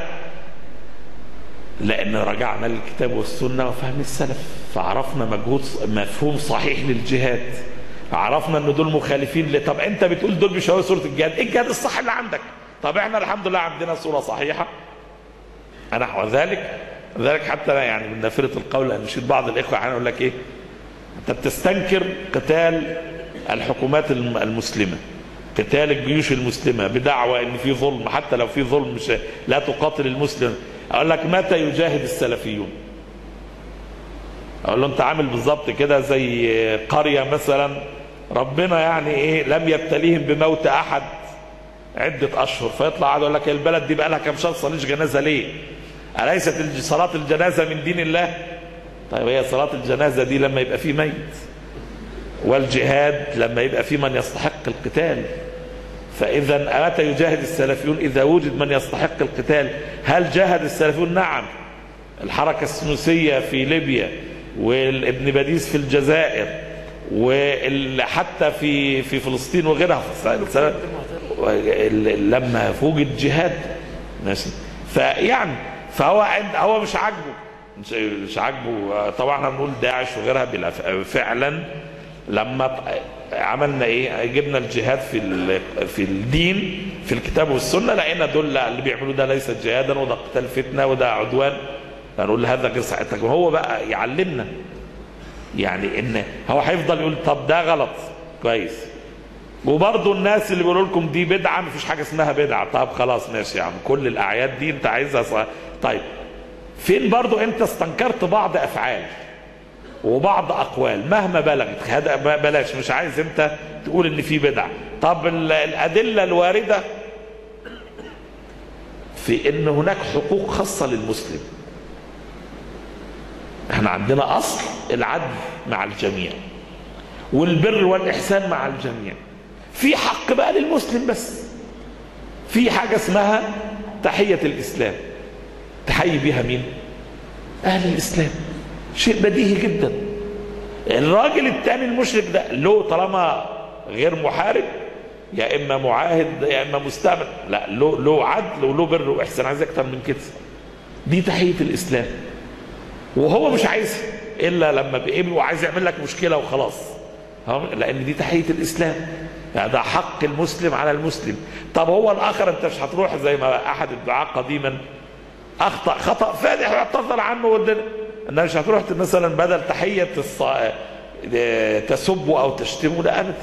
لان رجعنا للكتاب والسنه وفهم السلف فعرفنا مجهود مفهوم صحيح للجهاد عرفنا ان دول مخالفين ل... طب انت بتقول دول بيشوهوا صوره الجهاد ايه الجهاد الصح اللي عندك طب احنا الحمد لله عندنا صوره صحيحه نحو ذلك ذلك حتى أنا يعني من نافره القول ان نشيد بعض الاخوه احيانا يقول لك ايه انت بتستنكر قتال الحكومات الم- المسلمه قتال الجيوش المسلمه بدعوى ان في ظلم حتى لو في ظلم مش لا تقاتل المسلم اقول لك متى يجاهد السلفيون اقول له انت عامل بالظبط كده زي قريه مثلا ربنا يعني ايه لم يبتليهم بموت احد عده اشهر فيطلع قاعد يقول لك البلد دي بقى لها كام شهر صليش جنازه ليه؟ اليست الج- صلاه الجنازه من دين الله؟ طيب هي صلاه الجنازه دي لما يبقى فيه ميت والجهاد لما يبقى فيه من يستحق القتال فاذا متى يجاهد السلفيون اذا وجد من يستحق القتال هل جاهد السلفيون نعم الحركه السنوسيه في ليبيا والابن باديس في الجزائر وحتى في في فلسطين وغيرها لما وجد جهاد ماشي فيعني فهو عند هو مش عاجبه مش, مش عاجبه طبعا احنا بنقول داعش وغيرها بلا فعلا لما ط- عملنا ايه جبنا الجهاد في ال- في الدين في الكتاب والسنه لقينا دول لا، اللي بيعملوا ده ليس جهادا وده قتال فتنه وده عدوان فنقول هذا غير صحيح طب هو بقى يعلمنا يعني ان هو هيفضل يقول طب ده غلط كويس وبرضه الناس اللي بيقولوا لكم دي بدعه مفيش حاجه اسمها بدعه طب خلاص ماشي يا عم كل الاعياد دي انت عايزها صح. طيب فين برضه انت استنكرت بعض افعال وبعض اقوال مهما بلغت هذا ب- بلاش مش عايز انت تقول ان في بدعه طب ال- الادله الوارده في ان هناك حقوق خاصه للمسلم احنا عندنا اصل العدل مع الجميع والبر والاحسان مع الجميع في حق بقى للمسلم بس في حاجه اسمها تحيه الاسلام تحيي بيها مين اهل الاسلام شيء بديهي جدا الراجل التاني المشرك ده له طالما غير محارب يا اما معاهد يا اما مستعمر لا له له عدل وله بر واحسان عايز اكتر من كده دي تحيه الاسلام وهو مش عايزها الا لما بيقبل وعايز يعمل لك مشكله وخلاص ها؟ لان دي تحيه الاسلام يعني ده حق المسلم على المسلم طب هو الاخر انت مش هتروح زي ما احد الدعاة قديما اخطا خطا فادح واعتذر عنه والدنيا انها مش هتروح مثلا بدل تحيه الص... اه، تسبه او تشتمه لا ابدا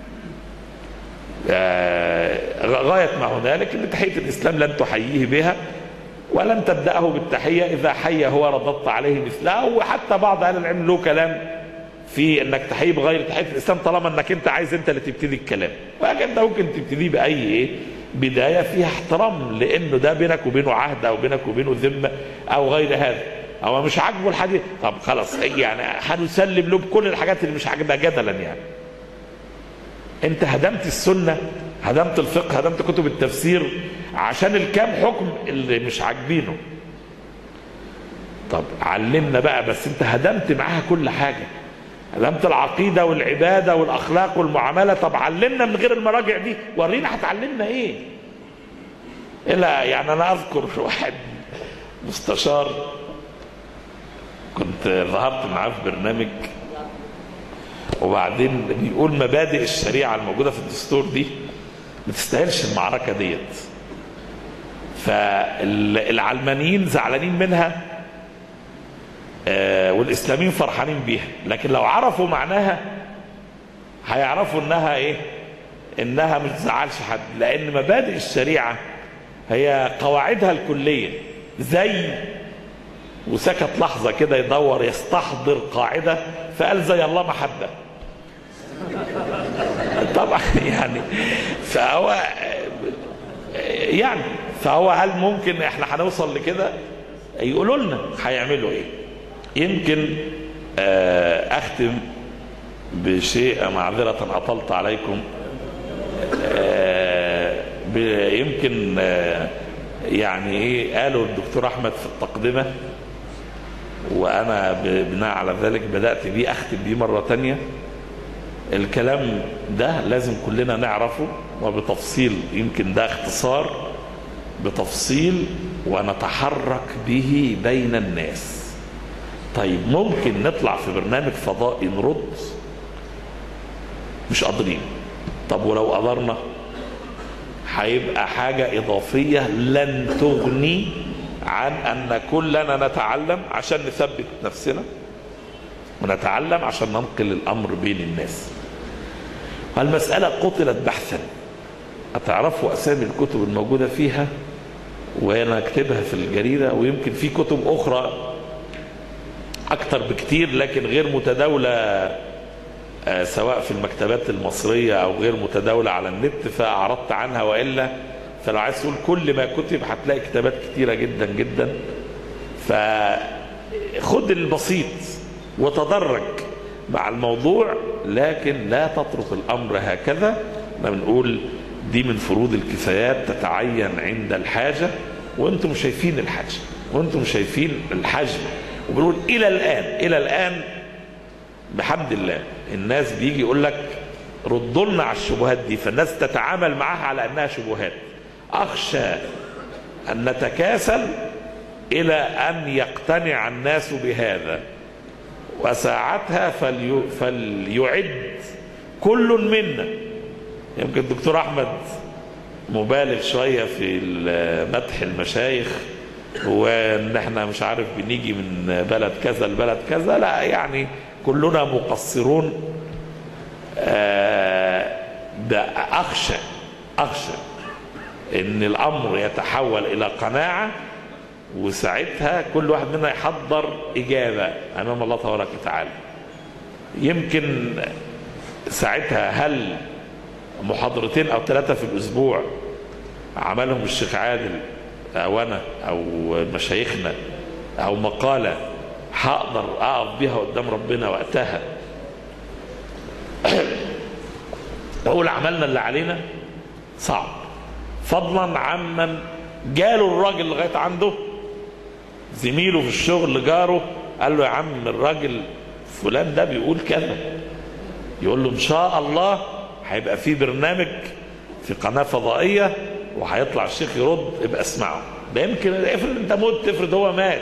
اه، غايه ما هنالك ان تحيه الاسلام لن تحييه بها ولن تبداه بالتحيه اذا حي هو رددت عليه مثلها وحتى بعض اهل العلم له كلام في انك تحيي بغير تحيه الاسلام طالما انك انت عايز انت اللي تبتدي الكلام ولكن انت ممكن تبتدي باي ايه بدايه فيها احترام لانه ده بينك وبينه عهد او بينك وبينه ذمه او غير هذا هو مش عاجبه الحديث طب خلاص يعني هنسلم له بكل الحاجات اللي مش عاجبها جدلا يعني انت هدمت السنه هدمت الفقه هدمت كتب التفسير عشان الكام حكم اللي مش عاجبينه طب علمنا بقى بس انت هدمت معاها كل حاجه هدمت العقيده والعباده والاخلاق والمعامله طب علمنا من غير المراجع دي ورينا هتعلمنا ايه الا يعني انا اذكر واحد مستشار كنت ظهرت معاه في برنامج وبعدين بيقول مبادئ الشريعه الموجوده في الدستور دي ما تستاهلش المعركه ديت فالعلمانيين زعلانين منها آه، والاسلاميين فرحانين بيها لكن لو عرفوا معناها هيعرفوا انها ايه انها مش تزعلش حد لان مبادئ الشريعه هي قواعدها الكليه زي وسكت لحظه كده يدور يستحضر قاعده فقال زي الله محبه طبعا يعني فهو يعني فهو هل ممكن احنا هنوصل لكده يقولوا لنا هيعملوا ايه يمكن آه، اختم بشيء معذرة اطلت عليكم آه، ب- يمكن آه، يعني ايه قالوا الدكتور احمد في التقدمة وانا ب- بناء على ذلك بدأت بيه اختم بيه مرة تانية الكلام ده لازم كلنا نعرفه وبتفصيل يمكن ده اختصار بتفصيل ونتحرك به بين الناس طيب ممكن نطلع في برنامج فضائي نرد مش قادرين طب ولو قدرنا هيبقى حاجة إضافية لن تغني عن أن كلنا نتعلم عشان نثبت نفسنا ونتعلم عشان ننقل الأمر بين الناس المسألة قتلت بحثا هتعرفوا أسامي الكتب الموجودة فيها وأنا أكتبها في الجريدة ويمكن في كتب أخرى أكتر بكتير لكن غير متداولة آه، سواء في المكتبات المصرية أو غير متداولة على النت فأعرضت عنها وإلا فلو عايز تقول كل ما كتب هتلاقي كتابات كتيرة جدا جدا فخد البسيط وتدرج مع الموضوع لكن لا تترك الأمر هكذا احنا بنقول دي من فروض الكفايات تتعين عند الحاجة وانتم شايفين الحاجة وانتم شايفين الحجم وبنقول إلى الآن إلى الآن بحمد الله الناس بيجي يقول لك ردوا لنا على الشبهات دي فالناس تتعامل معها على انها شبهات اخشى ان نتكاسل الى ان يقتنع الناس بهذا وساعتها فلي فليعد كل منا يمكن الدكتور احمد مبالغ شويه في مدح المشايخ وان احنا مش عارف بنيجي من بلد كذا لبلد كذا لا يعني كلنا مقصرون آه، ده اخشى اخشى ان الامر يتحول الى قناعه وساعتها كل واحد منا يحضر اجابه امام الله تبارك وتعالى يمكن ساعتها هل محاضرتين او ثلاثه في الاسبوع عملهم الشيخ عادل او انا او مشايخنا او مقاله هقدر اقف بيها قدام ربنا وقتها واقول عملنا اللي علينا صعب فضلا عمن جاله الراجل لغايه عنده زميله في الشغل جاره قال له يا عم الراجل فلان ده بيقول كذا يقول له ان شاء الله هيبقى في برنامج في قناه فضائيه وهيطلع الشيخ يرد ابقى اسمعه ده يمكن افرض انت مت افرض هو مات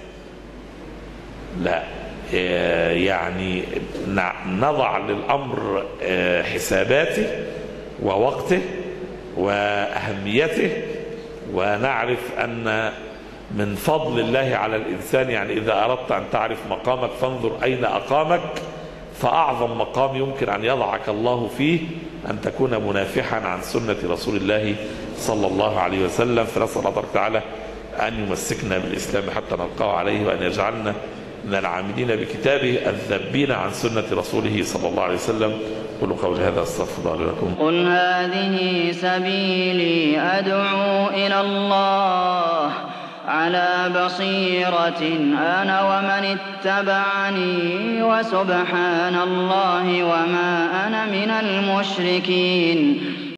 لا يعني نضع للامر حساباته ووقته واهميته ونعرف ان من فضل الله على الانسان يعني اذا اردت ان تعرف مقامك فانظر اين اقامك فاعظم مقام يمكن ان يضعك الله فيه ان تكون منافحا عن سنه رسول الله صلى الله عليه وسلم فنسال الله تعالى ان يمسكنا بالاسلام حتى نلقاه عليه وان يجعلنا من العاملين بكتابه الذابين عن سنة رسوله صلى الله عليه وسلم قولوا قولي هذا استغفر الله لكم قل هذه سبيلي أدعو إلى الله على بصيرة أنا ومن اتبعني وسبحان الله وما أنا من المشركين